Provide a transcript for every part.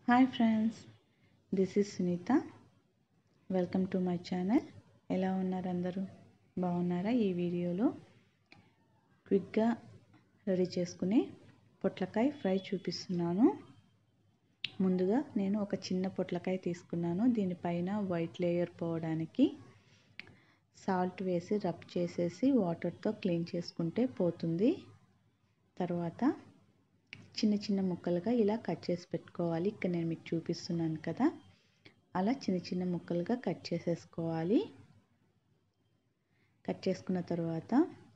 hi friends this is Sunitha welcome to my channel ఎలా ఉన్నారు అందరూ బాగున్నారా ఈ వీడియోలో క్విక్గా రెడీ చేసుకునే పొట్లకాయ ఫ్రై చూపిస్తున్నాను ముందుగా నేను ఒక చిన్న పొట్లకాయ తీసుకున్నాను దీనిపైన వైట్ లేయర్ పోవడానికి సాల్ట్ వేసి రబ్ చేసేసి వాటర్తో క్లీన్ చేసుకుంటే పోతుంది తర్వాత చిన్న చిన్న ముక్కలుగా ఇలా కట్ చేసి పెట్టుకోవాలి ఇక్కడ నేను మీకు చూపిస్తున్నాను కదా అలా చిన్న చిన్న ముక్కలుగా కట్ చేసేసుకోవాలి కట్ చేసుకున్న తర్వాత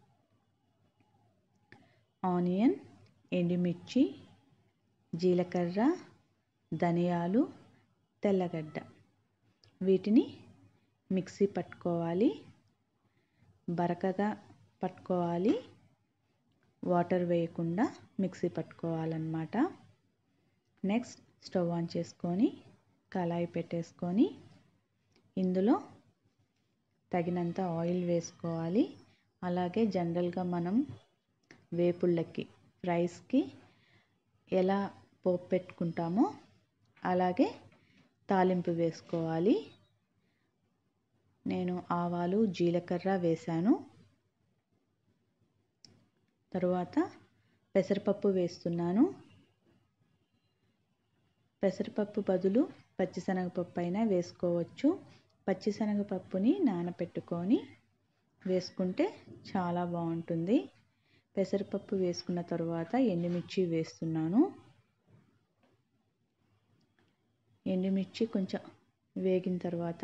ఆనియన్ ఎండుమిర్చి జీలకర్ర ధనియాలు తెల్లగడ్డ వీటిని మిక్సీ పట్టుకోవాలి బరకగా పట్టుకోవాలి వాటర్ వేయకుండా మిక్సీ పట్టుకోవాలన్నమాట నెక్స్ట్ స్టవ్ ఆన్ చేసుకొని కళాయి పెట్టేసుకొని ఇందులో తగినంత ఆయిల్ వేసుకోవాలి అలాగే జనరల్గా మనం వేపుళ్ళకి ఫ్రైస్కి ఎలా పోపు పెట్టుకుంటామో అలాగే తాలింపు వేసుకోవాలి నేను ఆవాలు జీలకర్ర వేశాను తరువాత పెసరపప్పు వేస్తున్నాను పెసరపప్పు బదులు పచ్చిశనగపప్పు అయినా వేసుకోవచ్చు పచ్చిశనగపప్పుని నానపెట్టుకొని వేసుకుంటే చాలా బాగుంటుంది పెసరపప్పు వేసుకున్న తర్వాత ఎండుమిర్చి వేస్తున్నాను ఎండుమిర్చి కొంచెం వేగిన తర్వాత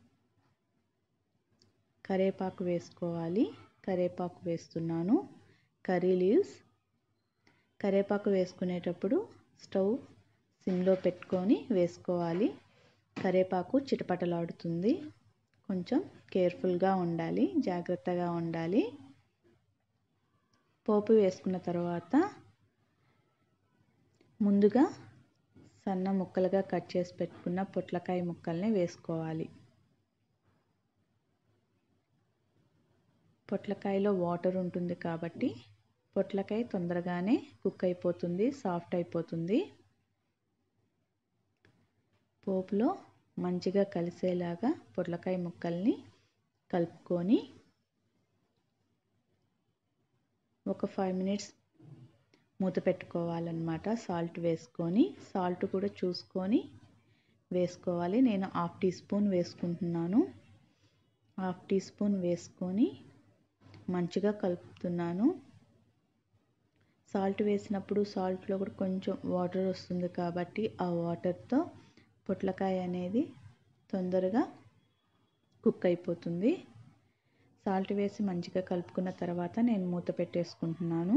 కరేపాకు వేసుకోవాలి కరేపాకు వేస్తున్నాను కర్రీ లీవ్స్ కరేపాకు వేసుకునేటప్పుడు స్టవ్ సిమ్లో పెట్టుకొని వేసుకోవాలి కరేపాకు చిటపటలాడుతుంది కొంచెం కేర్ఫుల్గా ఉండాలి జాగ్రత్తగా ఉండాలి పోపు వేసుకున్న తర్వాత ముందుగా సన్న ముక్కలుగా కట్ చేసి పెట్టుకున్న పొట్లకాయ ముక్కల్ని వేసుకోవాలి పొట్లకాయలో వాటర్ ఉంటుంది కాబట్టి పొట్లకాయ తొందరగానే కుక్ అయిపోతుంది సాఫ్ట్ అయిపోతుంది పోపులో మంచిగా కలిసేలాగా పొట్లకాయ ముక్కల్ని కలుపుకొని ఒక ఫైవ్ మినిట్స్ మూత పెట్టుకోవాలన్నమాట సాల్ట్ వేసుకొని సాల్ట్ కూడా చూసుకొని వేసుకోవాలి నేను హాఫ్ టీ స్పూన్ వేసుకుంటున్నాను హాఫ్ టీ స్పూన్ వేసుకొని మంచిగా కలుపుతున్నాను సాల్ట్ వేసినప్పుడు సాల్ట్లో కూడా కొంచెం వాటర్ వస్తుంది కాబట్టి ఆ వాటర్తో పొట్లకాయ అనేది తొందరగా కుక్ అయిపోతుంది సాల్ట్ వేసి మంచిగా కలుపుకున్న తర్వాత నేను మూత పెట్టేసుకుంటున్నాను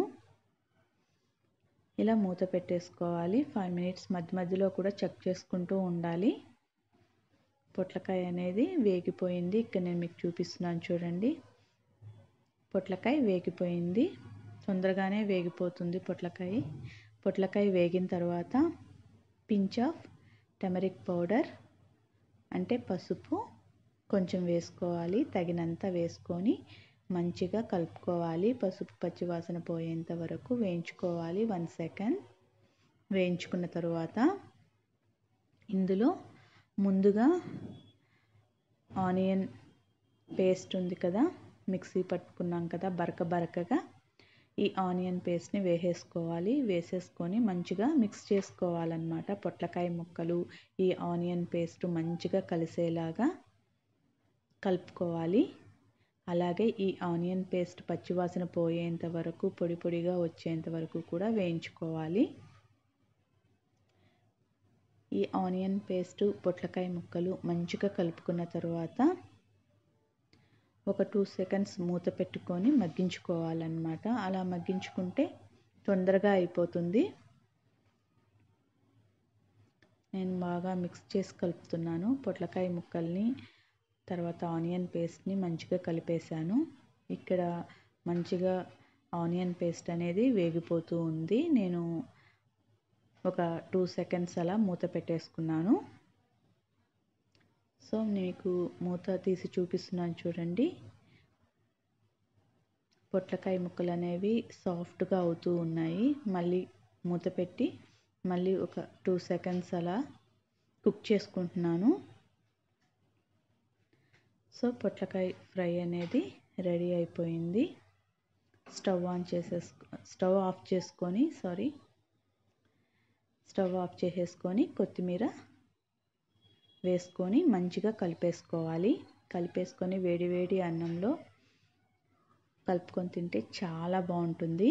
ఇలా మూత పెట్టేసుకోవాలి ఫైవ్ మినిట్స్ మధ్య మధ్యలో కూడా చెక్ చేసుకుంటూ ఉండాలి పొట్లకాయ అనేది వేగిపోయింది ఇక్కడ నేను మీకు చూపిస్తున్నాను చూడండి పొట్లకాయ వేగిపోయింది తొందరగానే వేగిపోతుంది పొట్లకాయ పొట్లకాయ వేగిన తర్వాత పించ్ ఆఫ్ టెమరిక్ పౌడర్ అంటే పసుపు కొంచెం వేసుకోవాలి తగినంత వేసుకొని మంచిగా కలుపుకోవాలి పసుపు పచ్చివాసన పోయేంత వరకు వేయించుకోవాలి వన్ సెకండ్ వేయించుకున్న తర్వాత ఇందులో ముందుగా ఆనియన్ పేస్ట్ ఉంది కదా మిక్సీ పట్టుకున్నాం కదా బరక బరకగా ఈ ఆనియన్ పేస్ట్ని వేసేసుకోవాలి వేసేసుకొని మంచిగా మిక్స్ చేసుకోవాలన్నమాట పొట్లకాయ ముక్కలు ఈ ఆనియన్ పేస్ట్ మంచిగా కలిసేలాగా కలుపుకోవాలి అలాగే ఈ ఆనియన్ పేస్ట్ పచ్చివాసన పోయేంత వరకు పొడి పొడిగా వచ్చేంత వరకు కూడా వేయించుకోవాలి ఈ ఆనియన్ పేస్ట్ పొట్లకాయ ముక్కలు మంచిగా కలుపుకున్న తర్వాత ఒక టూ సెకండ్స్ మూత పెట్టుకొని మగ్గించుకోవాలన్నమాట అలా మగ్గించుకుంటే తొందరగా అయిపోతుంది నేను బాగా మిక్స్ చేసి కలుపుతున్నాను పొట్లకాయ ముక్కల్ని తర్వాత ఆనియన్ పేస్ట్ని మంచిగా కలిపేశాను ఇక్కడ మంచిగా ఆనియన్ పేస్ట్ అనేది వేగిపోతూ ఉంది నేను ఒక టూ సెకండ్స్ అలా మూత పెట్టేసుకున్నాను సో మీకు మూత తీసి చూపిస్తున్నాను చూడండి పొట్లకాయ ముక్కలు అనేవి సాఫ్ట్గా అవుతూ ఉన్నాయి మళ్ళీ మూత పెట్టి మళ్ళీ ఒక టూ సెకండ్స్ అలా కుక్ చేసుకుంటున్నాను సో పొట్లకాయ ఫ్రై అనేది రెడీ అయిపోయింది స్టవ్ ఆన్ చేసేసుకో స్టవ్ ఆఫ్ చేసుకొని సారీ స్టవ్ ఆఫ్ చేసేసుకొని కొత్తిమీర వేసుకొని మంచిగా కలిపేసుకోవాలి కలిపేసుకొని వేడి వేడి అన్నంలో కలుపుకొని తింటే చాలా బాగుంటుంది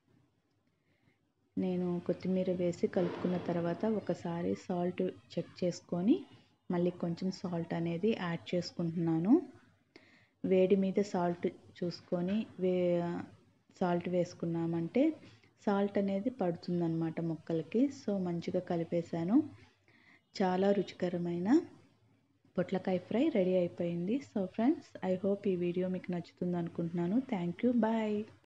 నేను కొత్తిమీర వేసి కలుపుకున్న తర్వాత ఒకసారి సాల్ట్ చెక్ చేసుకొని మళ్ళీ కొంచెం సాల్ట్ అనేది యాడ్ చేసుకుంటున్నాను వేడి మీద సాల్ట్ చూసుకొని వే సాల్ట్ వేసుకున్నామంటే సాల్ట్ అనేది పడుతుందన్నమాట ముక్కలకి సో మంచిగా కలిపేశాను చాలా రుచికరమైన పొట్లకాయ ఫ్రై రెడీ అయిపోయింది సో ఫ్రెండ్స్ ఐ హోప్ ఈ వీడియో మీకు నచ్చుతుంది అనుకుంటున్నాను థ్యాంక్ యూ బాయ్